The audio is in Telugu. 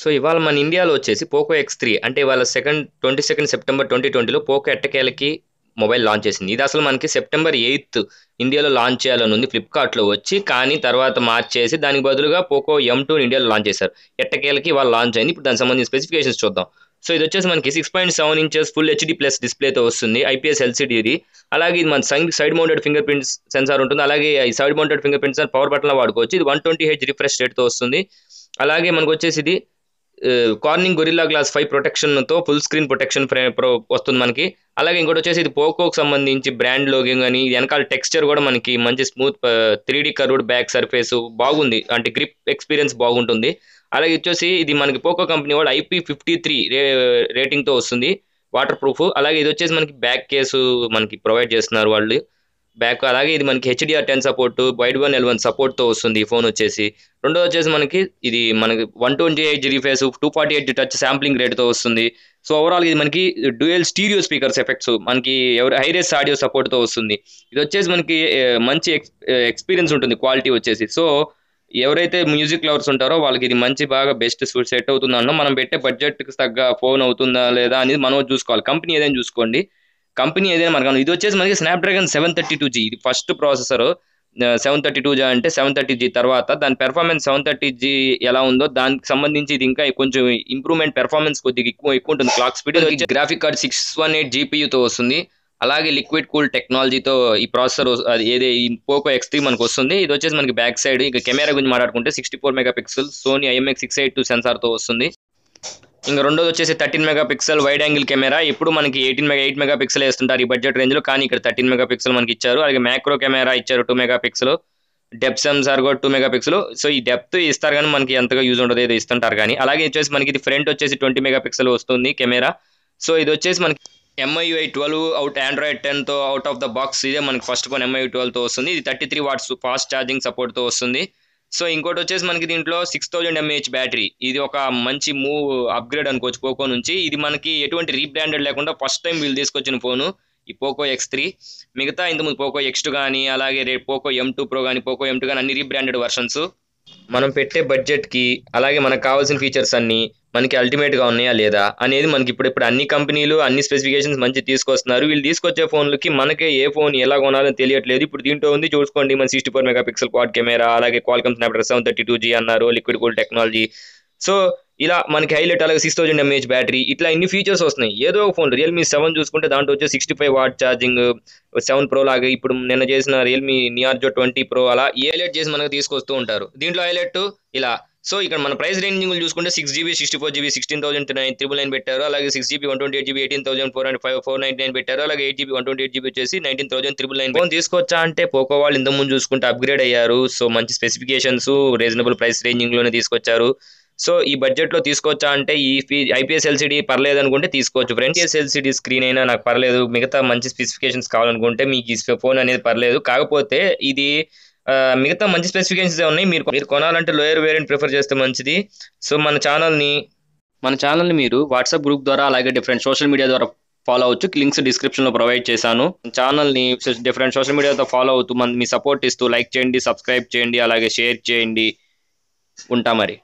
సో ఇవాళ మన ఇండియాలో వచ్చేసి పోకో ఎక్స్ త్రీ అంటే ఇవాళ second twenty second September twenty ట్వంటీలో పోకో ఎట్టకేలకి మొబైల్ లాంచ్ చేసింది ఇది అసలు మనకి సెప్టెంబర్ ఎయిత్ ఇండియాలో లాంచ్ చేయాలని ఉంది ఫ్లిప్కార్ట్లో వచ్చి కానీ తర్వాత మార్చేసి దానికి బదులుగా పోకో ఎం టూ ఇండియాలో లాంచ్ చేశారు ఎట్టకేలకి వాళ్ళు లాంచ్ అయింది ఇప్పుడు దానికి సంబంధించిన స్పెసిఫికేషన్స్ చూద్దాం సో ఇది వచ్చేసి మనకి six point seven inches full HD plus డిస్ప్లేతో వస్తుంది ఐపీఎస్ ఎల్సీడీ ఇది అలాగే ఇది మన side side mounted fingerprints sensor ఉంటుంది అలాగే ఈ side mounted fingerprints power button వాడుకోవచ్చు ఇది వన్ ట్వంటీ హెచ్ రిఫ్రెష్ రేట్తో వస్తుంది అలాగే మనకు వచ్చేసి ఇది కార్నింగ్ గొరిల్లా గ్లాస్ ఫైవ్ ప్రొటెక్షన్తో ఫుల్ స్క్రీన్ ప్రొటెక్షన్ ఫ్రే ప్రో వస్తుంది మనకి అలాగే ఇంకోటి వచ్చేసి ఇది పోకోకి సంబంధించి బ్రాండ్ లోగింగ్ కానీ వెనకాల టెక్స్చర్ కూడా మనకి మంచి smooth three D curved back surface బాగుంది అంటే గ్రిప్ ఎక్స్పీరియన్స్ బాగుంటుంది అలాగే వచ్చేసి ఇది మనకి పోకో కంపెనీ వాళ్ళు ఐపీ ఫిఫ్టీ త్రీ రే రేటింగ్తో వస్తుంది వాటర్ ప్రూఫ్ అలాగే ఇది వచ్చేసి మనకి బ్యాక్ కేసు మనకి ప్రొవైడ్ చేస్తున్నారు వాళ్ళు బ్యాక్ అలాగే ఇది మనకి HDR ten support Widevine L one సపోర్ట్తో వస్తుంది ఈ ఫోన్ వచ్చేసి రెండో వచ్చేసి మనకి ఇది మనకి one twenty eight G face two forty eight touch sampling రేట్తో వస్తుంది సో ఓవరాల్ ఇది మనకి డ్యూయల్ స్టీరియో స్పీకర్స్ ఎఫెక్ట్స్ మనకి ఎవరు హైరేస్ ఆడియో సపోర్ట్తో వస్తుంది ఇది వచ్చేసి మనకి మంచి ఎక్స్పీరియన్స్ ఉంటుంది క్వాలిటీ వచ్చేసి సో ఎవరైతే మ్యూజిక్ లవర్స్ ఉంటారో వాళ్ళకి ఇది మంచి బాగా బెస్ట్ సెట్ అవుతుందో అన్న మనం పెట్టే బడ్జెట్కి తగ్గ ఫోన్ అవుతుందా లేదా అనేది మనం చూసుకోవాలి కంపెనీ ఏదైనా చూసుకోండి కంపెనీ ఏదైనా మనకు ఇది వచ్చేసి మనకి Snapdragon seven thirty two G ఇది first processor seven thirty two G అంటే సెవెన్ థర్టీ జీ తర్వాత దాని పెర్ఫార్మెన్స్ సెవెన్ థర్టీ జీ ఎలా ఉందో దానికి సంబంధించి ఇది ఇంకా కొంచెం ఇంప్రూవ్మెంట్ పెర్ఫార్మెన్స్ కొద్దిగా ఎక్కువ ఎక్కువ ఉంటుంది clock speed graphic card six one eight జీపీయూతో వస్తుంది అలాగే లిక్విడ్ కూల్ టెక్నాలజీతో ఈ ప్రాసెసర్ అది ఏదే ఈ పోకో ఎక్స్ త్రీ మనకు వస్తుంది ఇది వచ్చేసి మనకి బ్యాక్ సైడ్ ఇక కెమెరా గురించి మాట్లాడుకుంటే sixty four megapixel Sony IMX six eight two సెన్సార్తో వస్తుంది ఇంకా రెండోది వచ్చేసి thirteen megapixel wide angle camera ఇప్పుడు మనకి eighteen mega eight megapixel వేస్తుంటారు ఈ బడ్జెట్ రేంజ్లో కానీ ఇక్కడ థర్టీన్ మెగా పిక్సెల్ మనకి ఇచ్చారు అలాగే మ్యాక్రో కెమెరా ఇచ్చారు two megapixel depth sensor కూడా టూ మెగా పిక్సెల్ సో ఈ డెప్త్ ఇస్తారు కానీ మనకి ఎంతగా యూజ్ ఉండదు ఏదో ఇస్తుంటారు కానీ అలాగే వచ్చేసి మనకి ఇది ఫ్రంట్ వచ్చేసి ట్వంటీ మెగా పిక్సెల్ వస్తుంది కెమెరా సో ఇది వచ్చేసి మనకి ఎంఐయుఐ ట్వెల్వ్ అవుట్ ఆండ్రాయిడ్ టెన్తో అవుట్ ఆఫ్ ద బాక్స్ ఇదే మనకి ఫస్ట్ ఫోన్ ఎంఐ ట్వెల్వ్తో వస్తుంది ఇది thirty three watts fast charging సపోర్ట్తో వస్తుంది సో ఇంకోటి వచ్చేసి మనకి దీంట్లో సిక్స్ థౌజండ్ ఎంఏహెచ్ బ్యాటరీ ఇది ఒక మంచి మూవ్ అప్గ్రేడ్ అనుకోవచ్చు పోకో నుంచి ఇది మనకి ఎటువంటి రీబ్రాండెడ్ లేకుండా ఫస్ట్ టైం వీళ్ళు తీసుకొచ్చిన ఫోను ఈ పోకో ఎక్స్ త్రీ మిగతా ఇంతకుముందు పోకో ఎక్స్ టూ కానీ అలాగే రేపు పోకో ఎం టూ ప్రో కానీ పోకో ఎం టూ కానీ అన్ని రీబ్రాండెడ్ వర్షన్స్ మనం పెట్టే బడ్జెట్కి అలాగే మనకు కావాల్సిన ఫీచర్స్ అన్నీ మనకి అల్టిమేట్గా ఉన్నాయా లేదా అనేది మనకి ఇప్పుడు ఇప్పుడు అన్ని కంపెనీలు అన్ని స్పెసిఫికేషన్స్ మంచి తీసుకొస్తున్నారు వీళ్ళు తీసుకొచ్చే ఫోన్లకి మనకే ఏ ఫోన్ ఎలా కొనాలని తెలియట్లేదు ఇప్పుడు దీంట్లో ఉంది చూసుకోండి మన sixty four megapixel quad camera అలాగే Qualcomm Snapdragon seven thirty two G అన్నారు లిక్విడ్ కూల్ టెక్నాలజీ సో ఇలా మనకి హైలైట్ అలాగే సిక్స్ థౌసండ్ ఎంఏహెచ్ బ్యాటరీ ఇట్లా ఇన్ని ఫీచర్స్ వస్తున్నాయి ఏదో ఒక ఫోన్ రియల్మీ సెవెన్ చూసుకుంటే దాంట్లో వచ్చే sixty five watt charging seven pro లాగా ఇప్పుడు నిన్న చేసిన రియల్మీ నియార్జో ట్వంటీ ప్రో అలా హైలైట్ చేసి మనకు తీసుకొస్తూ ఉంటారు దీంట్లో హైలైట్ ఇలా సో ఇక్కడ మన ప్రైస్ రేంజింగ్ చూసుకుంటే six GB sixty four GB sixteen thousand nine triple nine పెట్టారు అలాగే six GB one twenty eight GB eighteen thousand four hundred five four nine nine పెట్టారు అలాగే eight GB one twenty eight GB వచ్చేసి nineteen thousand triple nine phone తీసుకొచ్చా అంటే పోకో వాళ్ళు ఇంత ముందు చూసుకుంటే అప్గ్రేడ్ అయ్యారు సో మంచి స్పెసిఫికేషన్స్ రీజనబుల్ ప్రైస్ రేంజింగ్లోనే తీసుకొచ్చారు సో ఈ బడ్జెట్లో తీసుకోవచ్చా అంటే ఈ ఫీ ఐపీఎస్ ఎల్సీడీ పర్లేదు అనుకుంటే తీసుకోవచ్చు ఫ్రెండ్స్ ఐపీఎస్ ఎల్సీడీ స్క్రీన్ అయినా నాకు పర్లేదు మిగతా మంచి స్పెసిఫికేషన్స్ కావాలనుకుంటే మీకు ఈ ఫోన్ అనేది పర్లేదు కాకపోతే ఇది మిగతా మంచి స్పెసిఫికేషన్స్ ఉన్నాయి మీరు మీరు కొనాలంటే లోయర్ వేరియంట్ ప్రిఫర్ చేస్తే మంచిది సో మన ఛానల్ని మన ఛానల్ని మీరు వాట్సాప్ గ్రూప్ ద్వారా అలాగే డిఫరెంట్ సోషల్ మీడియా ద్వారా ఫాలో అవచ్చు లింక్స్ డిస్క్రిప్షన్లో ప్రొవైడ్ చేశాను ఛానల్ని డిఫరెంట్ సోషల్ మీడియాతో ఫాలో అవుతూ మన మీ సపోర్ట్ ఇస్తూ లైక్ చేయండి సబ్స్క్రైబ్ చేయండి అలాగే షేర్ చేయండి ఉంటా మరి